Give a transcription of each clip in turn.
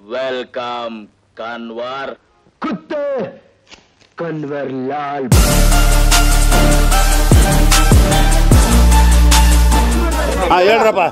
welcome Kanwar कुत्ते कन्वर लाल ಹಾ ಹೇಳ್ರಪ್ಪ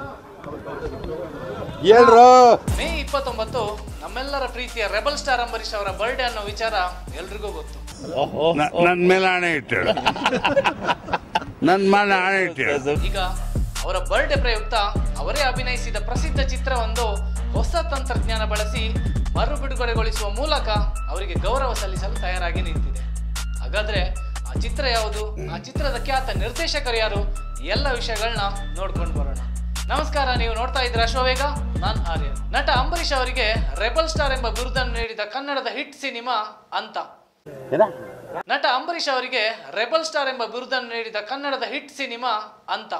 ಹೇಳ್ರು ಮೇ ಇಪ್ಪತ್ತೊಂಬತ್ತು ನಮ್ಮೆಲ್ಲರ ಪ್ರೀತಿಯ ರೆಬಲ್ ಸ್ಟಾರ್ ಅಂಬರೀಶ್ ಅವರ ಬರ್ಡೇ ಅನ್ನೋ ವಿಚಾರ ಎಲ್ರಿಗೂ ಗೊತ್ತು ನ- ನನ್ ಮೇಲೆ ಹಣೆ ಇಟ್ಟೇಳು ನನ್ ಮೇಲೆ ಹಣೆ ಇಟ್ಟೇಳು ಈಗ ಅವರ ಬರ್ಡೇ ಪ್ರಯುಕ್ತ ಅವರೇ ಅಭಿನಯಿಸಿದ ಪ್ರಸಿದ್ಧ ಚಿತ್ರವೊಂದು ಹೊಸ ತಂತ್ರಜ್ಞಾನ ಬಳಸಿ ಮರು ಬಿಡುಗಡೆಗೊಳಿಸುವ ಮೂಲಕ ಅವರಿಗೆ ಗೌರವ ಸಲ್ಲಿಸಲು ತಯಾರಾಗಿ ನಿಂತಿದೆ ಹಾಗಾದ್ರೆ ಆ ಚಿತ್ರ ಯಾವುದು ಆ ಚಿತ್ರದ ಖ್ಯಾತ ನಿರ್ದೇಶಕರು ಯಾರು ಈ ಎಲ್ಲ ವಿಷಯಗಳನ್ನ ನೋಡ್ಕೊಂಡು ಬರೋಣ ನಮಸ್ಕಾರ ನೀವು ನೋಡ್ತಾ ಇದ್ರ ಅಶ್ವವೇಗ ನಾನ್ ಆರ್ಯ ನಟ ಅಂಬರೀಶ್ ಅವರಿಗೆ ರೆಬಲ್ ಸ್ಟಾರ್ ಎಂಬ ಬಿರುದನ್ನು ನೀಡಿದ ಕನ್ನಡದ ಹಿಟ್ ಸಿನಿಮಾ ಅಂತ ನಟ ಅಂಬರೀಶ್ ಅವರಿಗೆ ರೆಬಲ್ ಸ್ಟಾರ್ ಎಂಬ ಬಿರುದನ್ನು ನೀಡಿದ ಕನ್ನಡದ ಹಿಟ್ ಸಿನಿಮಾ ಅಂತ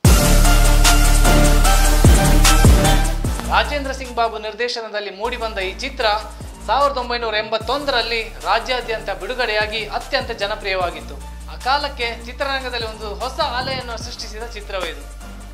ರಾಜೇಂದ್ರ ಸಿಂಗ್ ಬಾಬು ನಿರ್ದೇಶನದಲ್ಲಿ ಮೂಡಿಬಂದ ಈ ಚಿತ್ರ ಸಾವಿರದ ಒಂಬೈನೂರ ಎಂಬತ್ತೊಂದರಲ್ಲಿ ರಾಜ್ಯಾದ್ಯಂತ ಬಿಡುಗಡೆಯಾಗಿ ಅತ್ಯಂತ ಜನಪ್ರಿಯವಾಗಿತ್ತು ಆ ಕಾಲಕ್ಕೆ ಚಿತ್ರರಂಗದಲ್ಲಿ ಒಂದು ಹೊಸ ಅಲೆಯನ್ನು ಸೃಷ್ಟಿಸಿದ ಚಿತ್ರವೇ ಇದು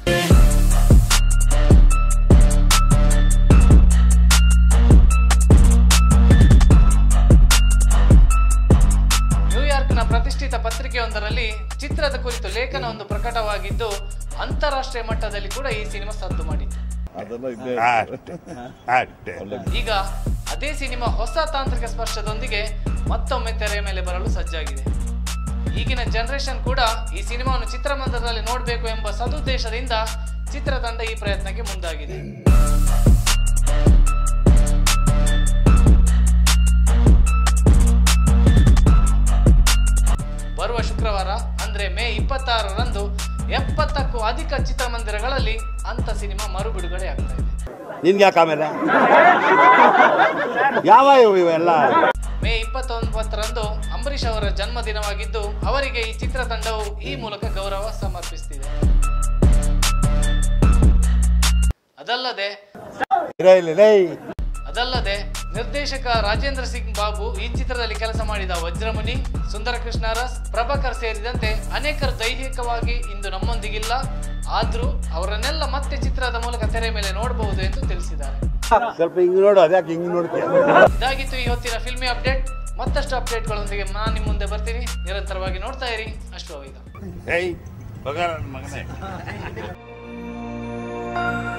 ನ್ಯೂಯಾರ್ಕ್ನ ಪ್ರತಿಷ್ಠಿತ ಪತ್ರಿಕೆಯೊಂದರಲ್ಲಿ ಚಿತ್ರದ ಕುರಿತು ಲೇಖನವೊಂದು ಪ್ರಕಟವಾಗಿದ್ದು ಅಂತಾರಾಷ್ಟ್ರೀಯ ಮಟ್ಟದಲ್ಲಿ ಕೂಡ ಈ ಸಿನಿಮಾ ಸದ್ದು ಮಾಡಿತ್ತು ಅಷ್ಟೇ ಅಷ್ಟೇ ಈಗ ಅದೇ ಸಿನಿಮಾ ಹೊಸ ತಾಂತ್ರಿಕ ಸ್ಪರ್ಶದೊಂದಿಗೆ ಮತ್ತೊಮ್ಮೆ ತೆರೆಯ ಮೇಲೆ ಬರಲು ಸಜ್ಜಾಗಿದೆ ಈಗಿನ ಜನರೇಷನ್ ಕೂಡ ಈ ಸಿನಿಮಾವನ್ನು ಚಿತ್ರಮಂದಿರದಲ್ಲಿ ನೋಡಬೇಕು ಎಂಬ ಸದುದ್ದೇಶದಿಂದ ಚಿತ್ರತಂಡ ಈ ಪ್ರಯತ್ನಕ್ಕೆ ಮುಂದಾಗಿದೆ ಬರುವ ಶುಕ್ರವಾರ ಅಂದ್ರೆ ಮೇ ಇಪ್ಪತ್ತಾರರಂದು ಎಪ್ಪತ್ತಕ್ಕೂ ಅಧಿಕ ಚಿತ್ರಮಂದಿರಗಳಲ್ಲಿ ಅಂತ ಸಿನಿಮಾ ಮರು ಬಿಡುಗಡೆ ಆಗ್ತಾ ಇದೆ ನಿನ್ಗೆ ಯಾಕೆ ಆಮೇಲೆ ಯಾವ ಇವು ಇವೆಲ್ಲ ಮೇ ಇಪ್ಪತ್ತೊಂಬತ್ತರಂದು ಅಂಬರೀಷ್ ಅವರ ಜನ್ಮದಿನವಾಗಿದ್ದು ಅವರಿಗೆ ಈ ಚಿತ್ರತಂಡವು ಈ ಮೂಲಕ ಗೌರವ ಸಮರ್ಪಿಸುತ್ತಿದೆ ಅದಲ್ಲದೆ ಇರೇ ಇಲ್ಲಿ ಲೇ ಅದಲ್ಲದೆ ನಿರ್ದೇಶಕ ರಾಜೇಂದ್ರ ಸಿಂಗ್ ಬಾಬು ಈ ಚಿತ್ರದಲ್ಲಿ ಕೆಲಸ ಮಾಡಿದ ವಜ್ರಮುನಿ ಸುಂದರ ಕೃಷ್ಣರಸ್ ಪ್ರಭಾಕರ್ ಸೇರಿದಂತೆ ಅನೇಕರು ದೈಹಿಕವಾಗಿ ಇಂದು ನಮ್ಮೊಂದಿಗಿಲ್ಲ ಆದ್ರೂ ಅವರನ್ನೆಲ್ಲ ಮತ್ತೆ ಚಿತ್ರದ ಮೂಲಕ ತೆರೆ ಮೇಲೆ ನೋಡಬಹುದು ಎಂದು ತಿಳಿಸಿದ್ದಾರೆ ಸ್ವಲ್ಪ ಹಿಂಗ್ ನೋಡು ಅದ್ಯಾಕೆ ಹಿಂಗ್ ನೋಡ್ತೀಯ ಇದಾಗಿತ್ತು ಈ ಹೊತ್ತಿನ ಫಿಲ್ಮಿ ಅಪ್ಡೇಟ್ ಮತ್ತಷ್ಟು ಅಪ್ಡೇಟ್ಗಳೊಂದಿಗೆ ನಾನು ನಿಮ್ಮ ಮುಂದೆ ಬರ್ತೀನಿ ನಿರಂತರವಾಗಿ ನೋಡ್ತಾ ಇರಿ ಅಷ್ಟು ಈಗ ಏಯ್ ಮಗ ನನ್ನ ಮಗನೇ